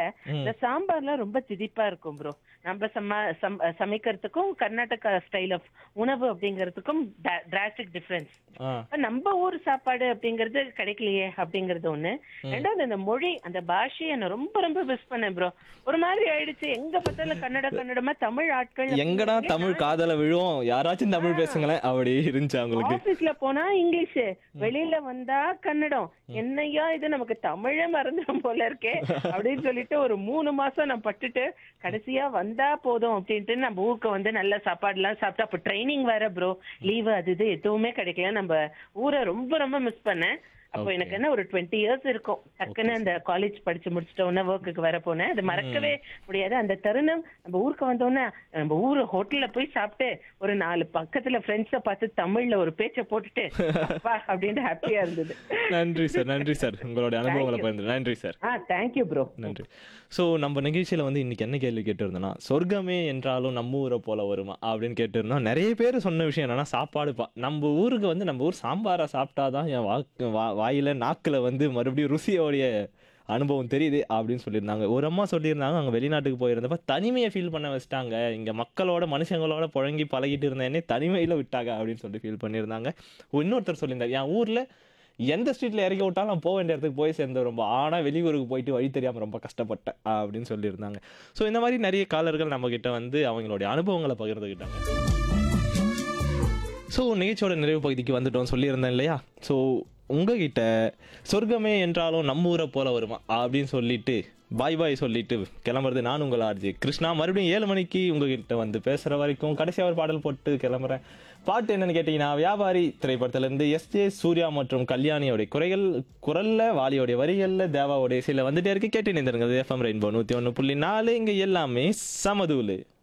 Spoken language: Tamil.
இந்த சாம்பார்லாம் ரொம்ப திதிப்பா இருக்கும் ப்ரோ நம்ம சம சம்- சமைக்கிறதுக்கும் கர்நாடகா ஸ்டைல் ஆஃப் உணவு அப்படிங்கறதுக்கும் டிராஸ்டிக் டிஃபரன்ஸ் ஆ நம்ம ஊர் சாப்பாடு அப்படிங்கறது கிடைக்கலையே அப்படிங்கறது ஒண்ணு ரெண்டாவது அந்த மொழி அந்த பாஷையை நான் ரொம்ப ரொம்ப மிஸ் பண்ணேன் ப்ரோ ஒரு மாதிரி ஆயிடுச்சு எங்க பார்த்தாலும் கன்னட கன்னடமா தமிழ் ஆட்கள் எங்கடா தமிழ் காதல விழுவோம் யாராச்சும் தமிழ் பேசுங்களேன் அப்படி இருந்துச்சு அவங்களுக்கு ஆபீஸ்ல போனா இங்கிலீஷ் வெளியில வந்தா கன்னடம் என்னையா இது நமக்கு தமிழே மறந்துடும் போல இருக்கே அப்படின்னு சொல்லிட்டு ஒரு மூணு மாசம் நான் பட்டுட்டு கடைசியா வந்தா போதும் அப்படின்ட்டு நம்ம ஊருக்கு வந்து நல்ல சாப்பாடு எல்லாம் சாப்பிட்டு அப்ப ட்ரைனிங் வேற ப்ரோ லீவு அது இது எதுவுமே கிடைக்கல நம்ம ஊரை ரொம்ப ரொம்ப மிஸ் பண்ணேன் அப்போ எனக்கு என்ன ஒரு டுவெண்ட்டி இயர்ஸ் இருக்கும் டக்குன்னு அந்த காலேஜ் படிச்சு முடிச்சிட்ட உடனே ஒர்க்குக்கு வர போனேன் அது மறக்கவே முடியாது அந்த தருணம் நம்ம ஊருக்கு வந்த உடனே நம்ம ஊரு ஹோட்டல்ல போய் சாப்பிட்டு ஒரு நாலு பக்கத்துல ஃப்ரெண்ட்ஸ பார்த்து தமிழ்ல ஒரு பேச்ச போட்டுட்டு அப்பா அப்படின்ட்டு ஹாப்பியா இருந்தது நன்றி சார் நன்றி சார் உங்களுடைய அனுபவங்களை பகிர்ந்து நன்றி சார் ஆ தேங்க்யூ ப்ரோ நன்றி ஸோ நம்ம நிகழ்ச்சியில் வந்து இன்னைக்கு என்ன கேள்வி கேட்டிருந்தோம்னா சொர்க்கமே என்றாலும் நம்ம ஊரை போல வருமா அப்படின்னு கேட்டிருந்தோம் நிறைய பேர் சொன்ன விஷயம் என்னன்னா சாப்பாடுப்பா நம்ம ஊருக்கு வந்து நம்ம ஊர் சாம்பாரை சாப்பிட்டாதான் என் வாக்கு வா வாயில நாக்கில் வந்து மறுபடியும் ருசியோடைய அனுபவம் தெரியுது அப்படின்னு சொல்லியிருந்தாங்க ஒரு அம்மா சொல்லியிருந்தாங்க அங்கே வெளிநாட்டுக்கு போயிருந்தப்ப தனிமையை ஃபீல் பண்ண வச்சிட்டாங்க இங்கே மக்களோட மனுஷங்களோட புழங்கி பழகிட்டு இருந்த என்னை தனிமையில் விட்டாங்க அப்படின்னு சொல்லி ஃபீல் பண்ணியிருந்தாங்க இன்னொருத்தர் சொல்லியிருந்தார் என் ஊரில் எந்த ஸ்ட்ரீட்ல இறக்கி விட்டாலும் நான் போக வேண்டிய இடத்துக்கு போய் சேர்ந்த ரொம்ப ஆனால் வெளியூருக்கு போயிட்டு வழி தெரியாமல் ரொம்ப கஷ்டப்பட்டேன் அப்படின்னு சொல்லியிருந்தாங்க ஸோ இந்த மாதிரி நிறைய காலர்கள் நம்ம கிட்ட வந்து அவங்களுடைய அனுபவங்களை பகிர்ந்துக்கிட்டாங்க ஸோ நிகழ்ச்சியோட நிறைவு பகுதிக்கு வந்துட்டோம் சொல்லியிருந்தேன் இல்லையா ஸோ உங்ககிட்ட சொர்க்கமே என்றாலும் நம்ம ஊரை போல வருமா அப்படின்னு சொல்லிட்டு பாய் பாய் சொல்லிட்டு கிளம்புறது நான் உங்கள் ஆர்ஜி கிருஷ்ணா மறுபடியும் ஏழு மணிக்கு உங்ககிட்ட வந்து பேசுகிற வரைக்கும் கடைசியாக ஒரு பாடல் போட்டு கிளம்புறேன் பாட்டு என்னன்னு கேட்டிங்கன்னா வியாபாரி திரைப்படத்திலிருந்து எஸ் ஜே சூர்யா மற்றும் கல்யாணியோடைய குறைகள் குரல்ல வாலியோடைய வரிகளில் தேவாவுடைய சில வந்துட்டே இருக்கு கேட்டு நினைந்திருங்க எஃப்எம் ரெயின்போ நூற்றி ஒன்று புள்ளி நாலு இங்கே எல்லாமே சமதூலு